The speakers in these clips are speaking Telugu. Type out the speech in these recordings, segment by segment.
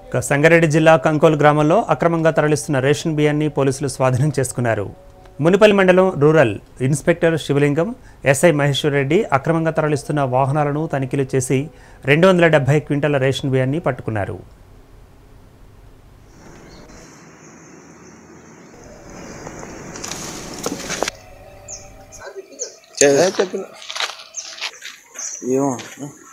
ఇక సంగారెడ్డి జిల్లా కంకోల్ గ్రామంలో అక్రమంగా తరలిస్తున్న రేషన్ బియ్యాన్ని పోలీసులు స్వాధీనం చేసుకున్నారు మునిపల్లి మండలం rural inspector Shivalingam SI Maheshwar Reddy అక్రమంగా తరలిస్తున్న వాహనాలను తనిఖీలు చేసి రెండు వందల డెబ్బై క్వింటాల రేషన్ బియ్యాన్ని పట్టుకున్నారు చెప్పిన ఏమో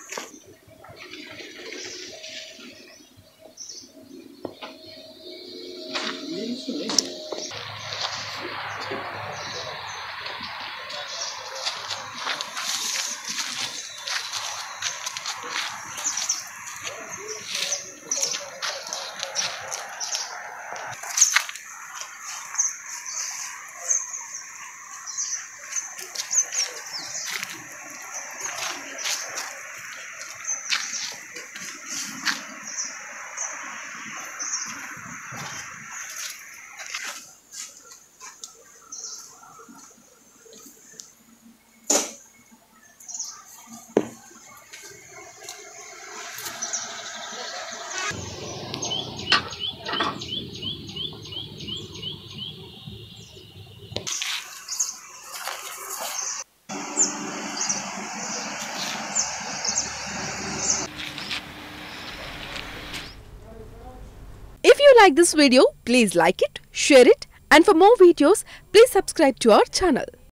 If you like this video, please like it, share it, and for more videos, please subscribe to our channel.